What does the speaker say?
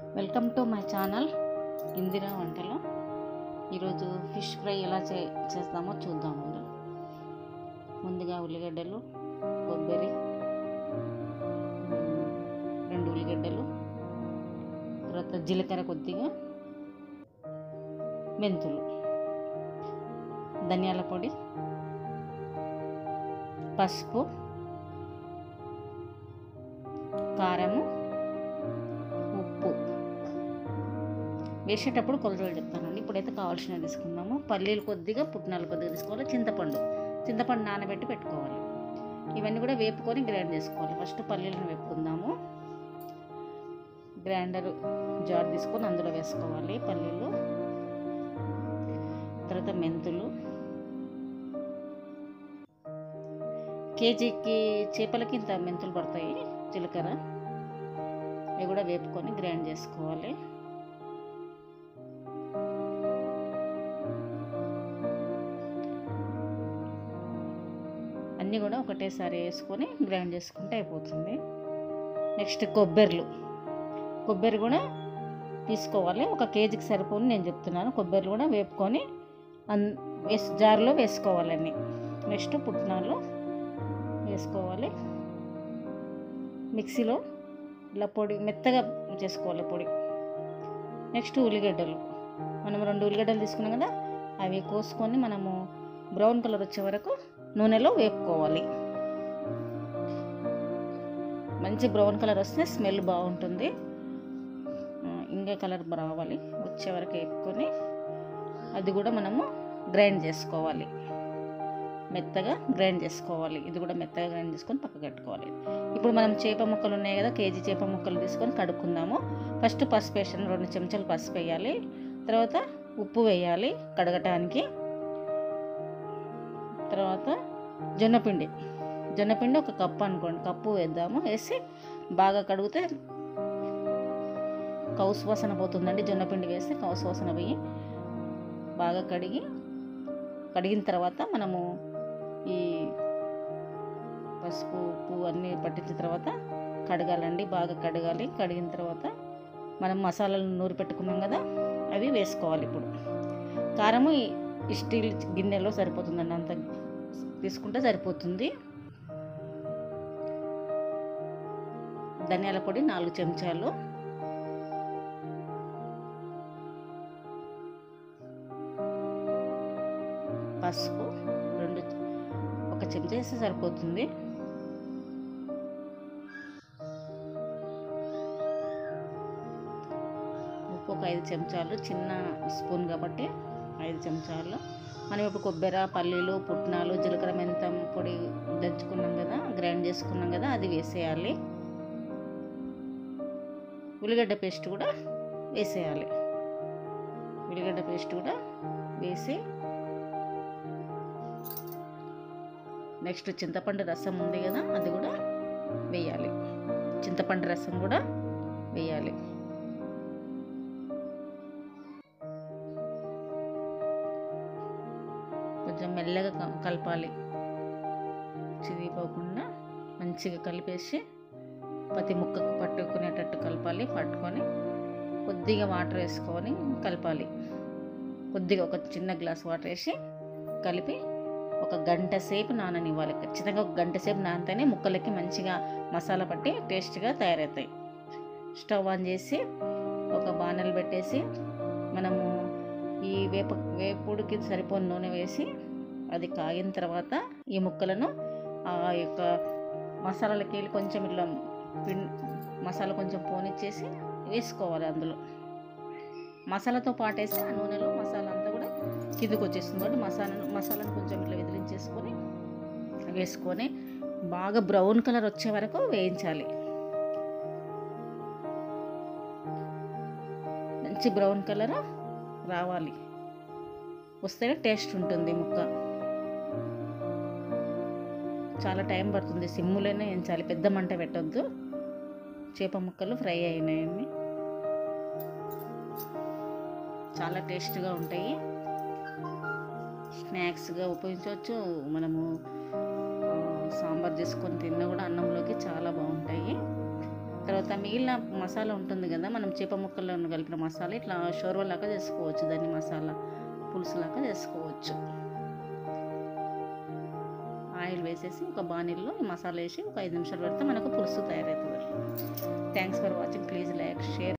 welcome to my channel Indira వంటలు ఈరోజు fish fry ఎలా చే చేస్తామో చూద్దాము ముందుగా ఉల్లిగడ్డలు కొబ్బరి మ్, రెండు ఉల్లిగడ్డలు తర్వాత జీలకర్ర కొద్దిగా మెంతులు ధనియాల పొడి పసుపు కారము ఉప్పు వేసేటప్పుడు కొలతలు చెప్తానండి ఇప్పుడైతే కావాల్సినవి తీసుకుందాము పల్లీలు కొద్దిగా పుట్నాలు కొద్దిగా తీసుకోవాలి చింతపండు చింతపండు నానబెట్టి పెట్టుకోవాలి ఇవన్నీ కూడా వేపుకొని గ్రైండ్ చేసుకోవాలి ఫస్ట్ పల్లీలను వేపుకుందాము గ్రైండర్ జార్ తీసుకొని అందులో వేసుకోవాలి పల్లీలు తర్వాత మెంతులు కేజీకి చేపలకి ఇంత మెంతులు పడతాయి జీలకర్ర అవి కూడా వేపుకొని గ్రైండ్ చేసుకోవాలి అన్నీ కూడా ఒకటేసారి వేసుకొని గ్రైండ్ చేసుకుంటే అయిపోతుంది నెక్స్ట్ కొబ్బరిలు కొబ్బరి కూడా తీసుకోవాలి ఒక కేజీకి సరిపోని నేను చెప్తున్నాను కొబ్బరిలు కూడా వేపుకొని అన్ వేస్ జార్లో వేసుకోవాలని నెక్స్ట్ పుట్నాలు వేసుకోవాలి మిక్సీలో ఇలా పొడి మెత్తగా చేసుకోవాలి పొడి నెక్స్ట్ ఉల్లిగడ్డలు మనం రెండు ఉల్లిగడ్డలు తీసుకున్నాం కదా అవి కోసుకొని మనము బ్రౌన్ కలర్ వచ్చే వరకు నూనెలో వేపుకోవాలి మంచి బ్రౌన్ కలర్ వస్తే స్మెల్ బాగుంటుంది ఆ, ఇంగే కలర్ రావాలి వచ్చే వరకు వేపుకొని అది కూడా మనము గ్రైండ్ చేసుకోవాలి మెత్తగా గ్రైండ్ చేసుకోవాలి ఇది కూడా మెత్తగా గ్రైండ్ చేసుకొని పక్కకు పెట్టుకోవాలి ఇప్పుడు మనం చేప ముక్కలు ఉన్నాయి కదా కేజీ చేప ముక్కలు తీసుకొని కడుక్కుందాము ఫస్ట్ పసుపు వేసాను రెండు చెంచాలు పసుపు వేయాలి తర్వాత ఉప్పు వేయాలి కడగటానికి తర్వాత జొన్నపిండి జొన్నపిండి ఒక కప్పు అనుకోండి కప్పు వేద్దాము వేసి బాగా కడిగితే కౌసు వాసన పోతుందండి జొన్నపిండి వేస్తే కౌసు వాసన పోయి బాగా కడిగి కడిగిన తర్వాత మనము ఈ పసుపు ఉప్పు అన్నీ పట్టించిన తర్వాత కడగాలండి బాగా కడగాలి కడిగిన తర్వాత మనం మసాలాలు నూరి పెట్టుకున్నాం కదా అవి వేసుకోవాలి ఇప్పుడు కారము ఈ ఈ స్టీల్ గిన్నెలో సరిపోతుందండి అంత తీసుకుంటే సరిపోతుంది ధనియాల పొడి నాలుగు చెంచాలు పసుపు రెండు ఒక చెంచా వేస్తే సరిపోతుంది ఉప్పు ఒక ఐదు చెంచాలు చిన్న స్పూన్ కాబట్టి ఐదు చెంచాలు మనం ఇప్పుడు కొబ్బరి పల్లీలు పుట్నాలు జీలకర్ర మెంతం పొడి దంచుకున్నాం కదా గ్రైండ్ చేసుకున్నాం కదా అది వేసేయాలి ఉల్లిగడ్డ పేస్ట్ కూడా వేసేయాలి ఉల్లిగడ్డ పేస్ట్ కూడా వేసి నెక్స్ట్ చింతపండు రసం ఉంది కదా అది కూడా వేయాలి చింతపండు రసం కూడా వేయాలి కొంచెం మెల్లగా క- కలపాలి చిరిగిపోకుండా మంచిగా కలిపేసి ప్రతి ముక్కకు పట్టుకునేటట్టు కలపాలి పట్టుకొని కొద్దిగా వాటర్ వేసుకొని కలపాలి కొద్దిగా ఒక చిన్న గ్లాస్ వాటర్ వేసి కలిపి ఒక గంట సేపు నాననివ్వాలి ఖచ్చితంగా ఒక గంట సేపు నానితేనే ముక్కలకి మంచిగా మసాలా పట్టి టేస్ట్గా తయారవుతాయి స్టవ్ ఆన్ చేసి ఒక బాణలు పెట్టేసి మనము ఈ వేప వేపుడికి సరిపోని నూనె వేసి అది కాగిన తర్వాత ఈ ముక్కలను ఆ యొక్క మసాలాలకి వెళ్ళి కొంచెం ఇట్లా పిన్ మసాలా కొంచెం పోనిచ్చేసి వేసుకోవాలి అందులో మసాలాతో పాటేసి ఆ నూనెలో మసాలా అంతా కూడా కిందకు వచ్చేస్తుంది కాబట్టి మసాలా మసాలాను కొంచెం ఇట్లా విదిలించేసుకొని వేసుకొని బాగా బ్రౌన్ కలర్ వచ్చే వరకు వేయించాలి మంచి బ్రౌన్ కలర్ రావాలి వస్తేనే టేస్ట్ ఉంటుంది ముక్క చాలా టైం పడుతుంది సిమ్ములోనే వేయించాలి పెద్ద మంట పెట్టొద్దు చేప ముక్కలు ఫ్రై అయినాయని చాలా టేస్ట్గా ఉంటాయి స్నాక్స్గా ఉపయోగించవచ్చు మనము ఆ, సాంబార్ చేసుకొని తిన్నా కూడా అన్నంలోకి చాలా బాగుంటాయి తర్వాత మిగిలిన మసాలా ఉంటుంది కదా మనం చేప ముక్కల్లో కలిపిన మసాలా ఇట్లా షోర్వలాగా చేసుకోవచ్చు దాన్ని మసాలా పులుసులాగా చేసుకోవచ్చు ఆయిల్ వేసేసి ఒక బాణీల్లో ఈ మసాలా వేసి ఒక ఐదు నిమిషాలు పెడితే మనకు పులుసు తయారవుతుంది thanks for watching please like share